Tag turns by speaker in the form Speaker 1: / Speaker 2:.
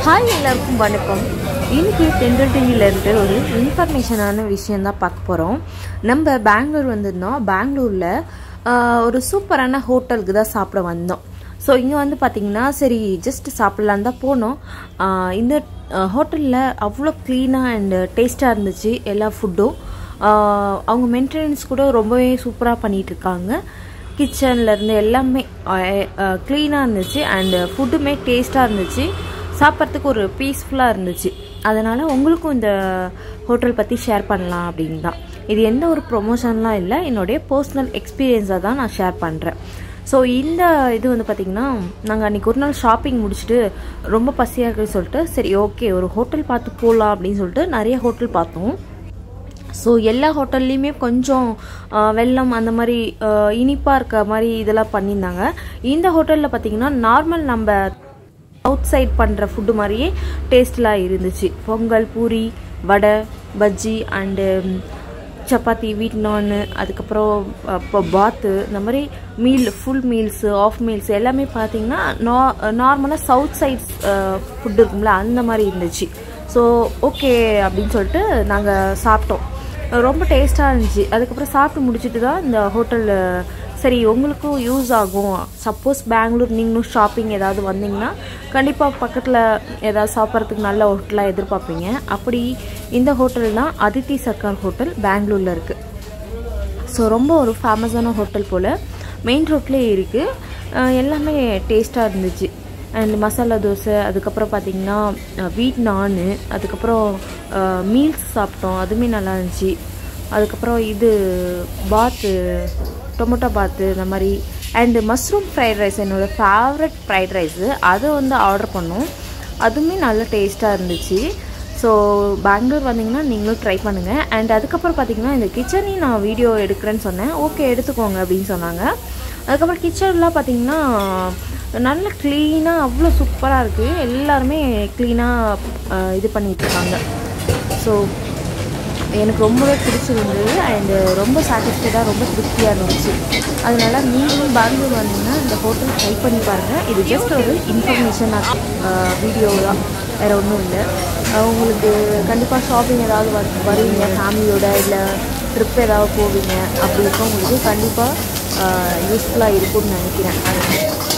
Speaker 1: hi எல்லாருக்கும் வணக்கம் இன்னைக்கு தென்றல் டிவியிலேருந்து ஒரு இன்ஃபர்மேஷனான விஷயம் தான் பார்க்க போகிறோம் நம்ம பெங்களூர் வந்திருந்தோம் பெங்களூரில் ஒரு சூப்பரான ஹோட்டலுக்கு தான் சாப்பிட வந்தோம் ஸோ இங்கே வந்து பார்த்திங்கன்னா சரி ஜஸ்ட் சாப்பிட்லான்னு தான் போனோம் ஆஹ் இந்த ஹோட்டலில் அவ்வளோ க்ளீனாக அண்ட் டேஸ்ட்டாக இருந்துச்சு எல்லா ஃபுட்டும் அவங்க மெயின்டெனன்ஸ் கூட ரொம்பவே சூப்பராக பண்ணிகிட்டு இருக்காங்க கிச்சன்ல இருந்து எல்லாமே க்ளீனாக இருந்துச்சு அண்ட் ஃபுட்டுமே டேஸ்ட்டாக இருந்துச்சு சாப்பிட்றதுக்கு ஒரு பீஸ்ஃபுல்லாக இருந்துச்சு அதனால் உங்களுக்கும் இந்த ஹோட்டல் பற்றி ஷேர் பண்ணலாம் அப்படின்னு தான் இது எந்த ஒரு ப்ரொமோஷன்லாம் இல்லை என்னுடைய பர்சனல் எக்ஸ்பீரியன்ஸாக தான் நான் ஷேர் பண்ணுறேன் ஸோ இந்த இது வந்து பார்த்திங்கன்னா நாங்கள் அன்றைக்கி ஒரு நாள் ஷாப்பிங் முடிச்சுட்டு ரொம்ப பசியாக இருக்குன்னு சொல்லிட்டு சரி ஓகே ஒரு ஹோட்டல் பார்த்து போகலாம் அப்படின்னு சொல்லிட்டு நிறைய ஹோட்டல் பார்த்தோம் ஸோ எல்லா ஹோட்டல்லையுமே கொஞ்சம் ஆ, வெல்லம் அந்த மாதிரி இனிப்பாக இருக்க மாதிரி இதெல்லாம் பண்ணியிருந்தாங்க இந்த ஹோட்டலில் பார்த்தீங்கன்னா நார்மல் நம்ம அவுட் சைட் பண்ணுற ஃபுட்டு மாதிரியே டேஸ்ட்லாம் இருந்துச்சு பொங்கல் பூரி வடை பஜ்ஜி அண்டு சப்பாத்தி வீட் நான் அதுக்கப்புறம் இப்போ பாத்து இந்த மாதிரி meal full meals of meals எல்லாமே பார்த்தீங்கன்னா நா நார்மலாக சவுத் சைட்ஸ் ஃபுட் இருக்கும்ல அந்த மாதிரி இருந்துச்சு ஸோ ஓகே அப்படின்னு சொல்லிட்டு நாங்கள் சாப்பிட்டோம் ரொம்ப டேஸ்ட்டாக இருந்துச்சு அதுக்கப்புறம் சாப்பிட்டு முடிச்சுட்டு தான் இந்த ஹோட்டலில் சரி உங்களுக்கும் யூஸ் ஆகும் சப்போஸ் பெங்களூர் நீங்களும் ஷாப்பிங் ஏதாவது வந்தீங்கன்னா கண்டிப்பாக பக்கத்தில் ஏதாவது சாப்பிட்றதுக்கு நல்ல ஹோட்டலாக எதிர்பார்ப்பீங்க அப்படி இந்த ஹோட்டல் தான் அதித்தி சர்க்கார் ஹோட்டல் பெங்களூரில் இருக்குது ஸோ ரொம்ப ஒரு ஃபேமஸான ஹோட்டல் போல் மெயின் ரோட்லேயே இருக்குது எல்லாமே டேஸ்ட்டாக இருந்துச்சு அண்ட் மசாலா தோசை அதுக்கப்புறம் பார்த்திங்கன்னா வீட் நான் அதுக்கப்புறம் மீல்ஸ் சாப்பிட்டோம் அதுவுமே நல்லா இருந்துச்சு அதுக்கப்புறம் இது பாத்து டொமேட்டோ பாத்து இந்த மாதிரி அண்டு மஷ்ரூம் ஃப்ரைட் ரைஸ் என்னோடய ஃபேவரட் ஃப்ரைட் ரைஸு அதை வந்து ஆர்டர் பண்ணோம் அதுவுமே நல்ல டேஸ்ட்டாக இருந்துச்சு ஸோ பெங்களூர் வந்தீங்கன்னா நீங்களும் ட்ரை பண்ணுங்கள் அண்ட் அதுக்கப்புறம் பார்த்தீங்கன்னா இந்த கிச்சனையும் நான் வீடியோ எடுக்கிறேன்னு சொன்னேன் ஓகே எடுத்துக்கோங்க அப்படின்னு சொன்னாங்க அதுக்கப்புறம் கிச்சன்லாம் பார்த்தீங்கன்னா நல்ல க்ளீனாக அவ்வளோ சூப்பராக இருக்குது எல்லாருமே க்ளீனாக இது பண்ணிகிட்ருக்காங்க ஸோ எனக்கு ரொம்பவே பிடிச்சிருந்தது அண்டு ரொம்ப சாட்டிஸ்ஃபைடாக ரொம்ப திருப்தியாக இருந்துச்சு அதனால நீங்களும் பெங்களூர் வந்தீங்கன்னா இந்த ஹோட்டல் ட்ரை பண்ணி பாருங்கள் இது ஜஸ்ட் ஒரு இன்ஃபர்மேஷன் வீடியோ தான் வேறு ஒன்றும் இல்லை அஹ் உங்களுக்கு கண்டிப்பாக ஷாப்பிங் ஏதாவது வரு வருவீங்க ஃபேமிலியோட இல்லை ட்ரிப் ஏதாவது போவீங்க அப்படி இருக்கவங்களுக்கு கண்டிப்பாக யூஸ்ஃபுல்லாக இருக்கும்னு நினைக்கிறேன்